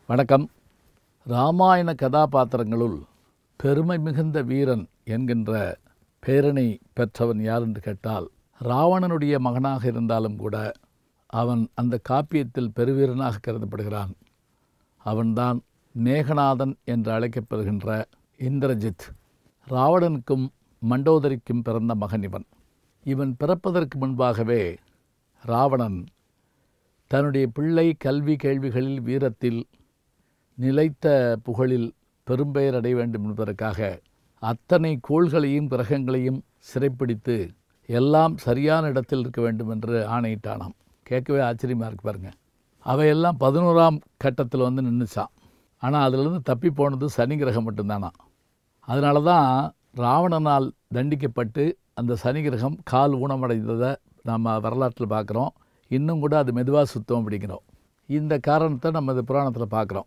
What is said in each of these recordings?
வணக்கம் ராமாயண கதாபாத்திரங்களுள் பெருமை மிகுந்த வீரன் என்கின்ற பேரனை பெற்றவன் யார் என்று கேட்டால் ராவணனுடைய மகனாக இருந்தாலும் கூட அவன் அந்த காப்பியத்தில் பெருவீரனாக கருதப்படுகிறான் அவன்தான் மேகநாதன் என்று அழைக்கப்படுகின்ற இந்திரஜித் ராவணனுக்கும் மண்டோதரிக்கும் பிறந்த மகன் இவன் இவன் பிறப்பதற்கு முன்பாகவே ராவணன் தன்னுடைய பிள்ளை கல்வி கேள்விகளில் வீரத்தில் நிலைத்த புகழில் பெரும்பெயர் அடைய வேண்டும் என்பதற்காக அத்தனை கோள்களையும் கிரகங்களையும் சிறைப்பிடித்து எல்லாம் சரியான இடத்தில் இருக்க வேண்டும் என்று ஆணையிட்டானாம் கேட்கவே ஆச்சரியமாக இருக்கு பாருங்க அவையெல்லாம் பதினோராம் கட்டத்தில் வந்து நின்றுச்சான் ஆனால் அதிலிருந்து தப்பி போனது சனி கிரகம் மட்டும்தானா அதனால தான் ராவணனால் தண்டிக்கப்பட்டு அந்த சனி கிரகம் கால் ஊனமடைந்ததை நம்ம வரலாற்றில் பார்க்குறோம் இன்னும் கூட அது மெதுவாக சுத்தம் அப்படிங்கிறோம் இந்த காரணத்தை நம்ம இந்த புராணத்தில் பார்க்குறோம்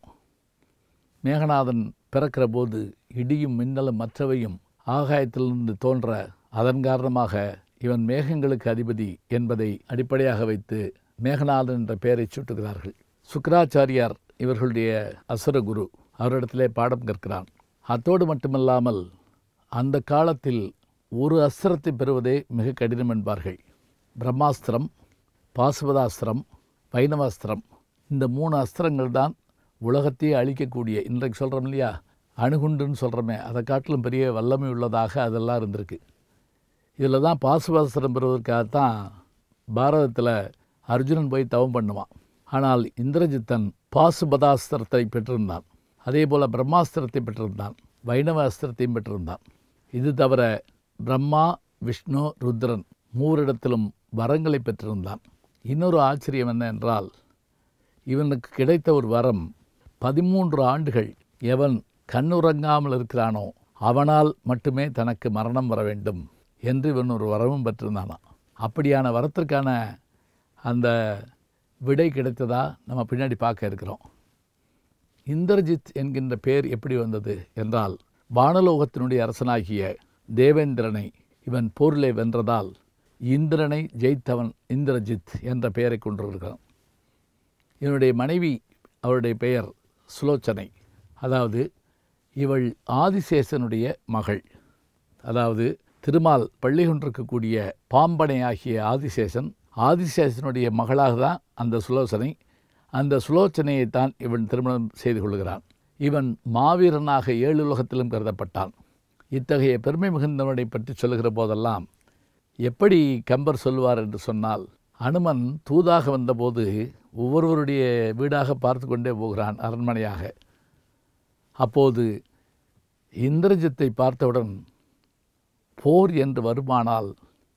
மேகநாதன் பிறக்கிற போது இடியும் மின்னலும் மற்றவையும் ஆகாயத்திலிருந்து தோன்ற அதன் காரணமாக இவன் மேகங்களுக்கு அதிபதி என்பதை அடிப்படையாக வைத்து மேகநாதன் என்ற பெயரை சூட்டுகிறார்கள் சுக்கராச்சாரியார் இவர்களுடைய அசுரகுரு அவரிடத்திலே பாடம் கற்கிறான் அத்தோடு மட்டுமல்லாமல் அந்த காலத்தில் ஒரு அஸ்திரத்தை பெறுவதே மிக கடினம் என்பார்கள் பிரம்மாஸ்திரம் பாசுபதாஸ்திரம் வைணவாஸ்திரம் இந்த மூணு அஸ்திரங்கள் தான் உலகத்தையே அழிக்கக்கூடிய இன்றைக்கு சொல்கிறோம் இல்லையா அணுகுண்டுன்னு சொல்கிறோமே அதை காட்டிலும் பெரிய வல்லமை உள்ளதாக அதெல்லாம் இருந்திருக்கு இதில் தான் பாசுபாஸ்திரம் பெறுவதற்காகத்தான் பாரதத்தில் அர்ஜுனன் போய் தவம் பண்ணுவான் ஆனால் இந்திரஜித்தன் பாசுபதாஸ்திரத்தை பெற்றிருந்தான் அதே போல் பிரம்மாஸ்திரத்தை பெற்றிருந்தான் வைணவ அஸ்திரத்தையும் பெற்றிருந்தான் இது தவிர பிரம்மா விஷ்ணு ருத்ரன் மூவரிடத்திலும் வரங்களை பெற்றிருந்தான் இன்னொரு ஆச்சரியம் என்ன என்றால் இவனுக்கு கிடைத்த ஒரு வரம் பதிமூன்று ஆண்டுகள் எவன் கண்ணுறங்காமல் இருக்கிறானோ அவனால் மட்டுமே தனக்கு மரணம் வர வேண்டும் என்று இவன் ஒரு வரமும் பெற்றிருந்தானாம் அப்படியான வரத்திற்கான அந்த விடை கிடைத்ததா நம்ம பின்னாடி பார்க்க இருக்கிறோம் இந்திரஜித் என்கின்ற பெயர் எப்படி வந்தது என்றால் வானலோகத்தினுடைய அரசனாகிய தேவேந்திரனை இவன் போரிலே வென்றதால் இந்திரனை ஜெயித்தவன் இந்திரஜித் என்ற பெயரை கொண்டிருக்கிறான் இவனுடைய மனைவி அவருடைய பெயர் சுலோச்சனை அதாவது இவள் ஆதிசேஷனுடைய மகள் அதாவது திருமால் பள்ளி கொண்டிருக்கக்கூடிய பாம்பனை ஆகிய ஆதிசேஷன் ஆதிசேஷனுடைய மகளாக தான் அந்த சுலோசனை அந்த சுலோச்சனையைத்தான் இவன் திருமணம் செய்து கொள்கிறான் இவன் மாவீரனாக ஏழு உலகத்திலும் கருதப்பட்டான் இத்தகைய பெருமை மிகுந்தவனை பற்றி சொல்லுகிற போதெல்லாம் எப்படி கம்பர் சொல்வார் என்று சொன்னால் அனுமன் தூதாக வந்தபோது ஒவ்வொருவருடைய வீடாக பார்த்து கொண்டே போகிறான் அரண்மனையாக அப்போது இந்திரஜித்தை பார்த்தவுடன் போர் என்று வருமானால்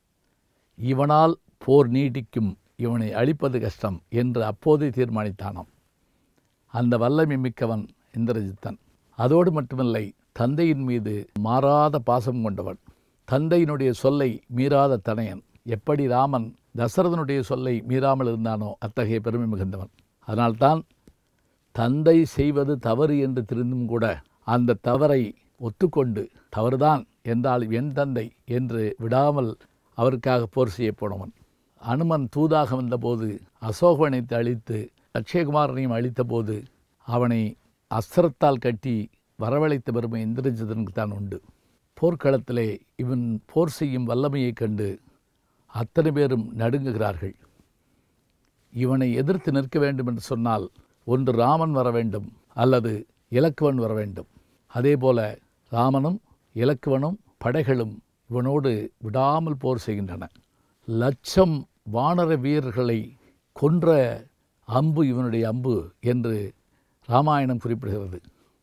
இவனால் போர் நீடிக்கும் இவனை அழிப்பது கஷ்டம் என்று அப்போதே தீர்மானித்தானாம் அந்த வல்லமை மிக்கவன் இந்திரஜித்தன் அதோடு மட்டுமில்லை தந்தையின் மீது மாறாத பாசம் கொண்டவன் தந்தையினுடைய சொல்லை மீறாத தனையன் எப்படி ராமன் தசரதனுடைய சொல்லை மீறாமல் இருந்தானோ அத்தகைய பெருமை மிகுந்தவன் அதனால்தான் தந்தை செய்வது தவறு என்று தெரிந்தும் கூட அந்த தவறை ஒத்துக்கொண்டு தவறுதான் என்றால் என் தந்தை என்று விடாமல் அவருக்காக போர் செய்ய போனவன் அனுமன் தூதாக வந்தபோது அசோகவனத்தை அழித்து அக்ஷயகுமாரனையும் அழித்தபோது அவனை அஸ்திரத்தால் கட்டி வரவழைத்த பெருமை இந்திரஜிதனுக்கு தான் உண்டு போர்க்களத்திலே இவன் போர் செய்யும் வல்லமையைக் கண்டு அத்தனை பேரும் நடுங்குகிறார்கள் இவனை எதிர்த்து நிற்க வேண்டும் என்று சொன்னால் ஒன்று ராமன் வர வேண்டும் அல்லது இலக்குவன் வர வேண்டும் அதேபோல ராமனும் இலக்குவனும் படைகளும் இவனோடு விடாமல் போர் செய்கின்றன லட்சம் வானர வீரர்களை கொன்ற அம்பு இவனுடைய அம்பு என்று ராமாயணம் குறிப்பிடுகிறது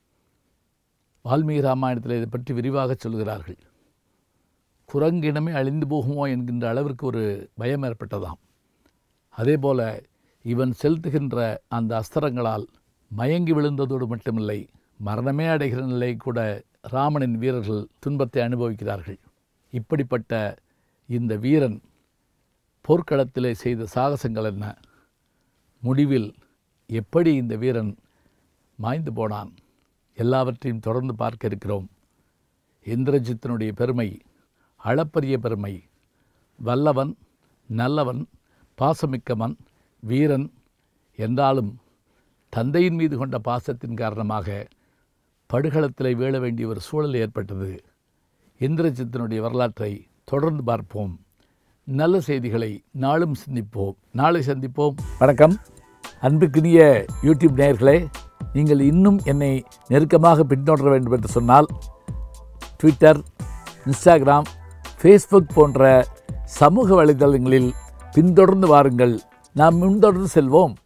வால்மீகி ராமாயணத்தில் இதை பற்றி விரிவாக சொல்கிறார்கள் குரங்கினமே அழிந்து போகுமோ என்கின்ற அளவிற்கு ஒரு பயம் ஏற்பட்டதாம் அதே போல இவன் செலுத்துகின்ற அந்த அஸ்திரங்களால் மயங்கி விழுந்ததோடு மட்டுமில்லை மரணமே அடைகிற நிலை கூட ராமனின் வீரர்கள் துன்பத்தை அனுபவிக்கிறார்கள் இப்படிப்பட்ட இந்த வீரன் போர்க்களத்திலே செய்த சாகசங்கள் என்ன முடிவில் எப்படி இந்த வீரன் மாய்ந்து போனான் எல்லாவற்றையும் தொடர்ந்து பார்க்க இருக்கிறோம் இந்திரஜித்தினுடைய பெருமை அளப்பரிய பெருமை வல்லவன் நல்லவன் பாசமிக்கவன் வீரன் என்றாலும் தந்தையின் மீது கொண்ட பாசத்தின் காரணமாக படுகளத்தில் வீழ வேண்டிய ஒரு சூழல் ஏற்பட்டது இந்திரஜித்தினுடைய வரலாற்றை தொடர்ந்து பார்ப்போம் நல்ல செய்திகளை நாளும் சிந்திப்போம் நாளை சந்திப்போம் வணக்கம் அன்புக்குரிய யூடியூப் நேயர்களே நீங்கள் இன்னும் என்னை நெருக்கமாக பின்தொடர வேண்டும் என்று சொன்னால் ட்விட்டர் இன்ஸ்டாகிராம் ஃபேஸ்புக் போன்ற சமூக வலைதளங்களில் பின்தொடர்ந்து வாருங்கள் நாம் முன்தொடர்ந்து செல்வோம்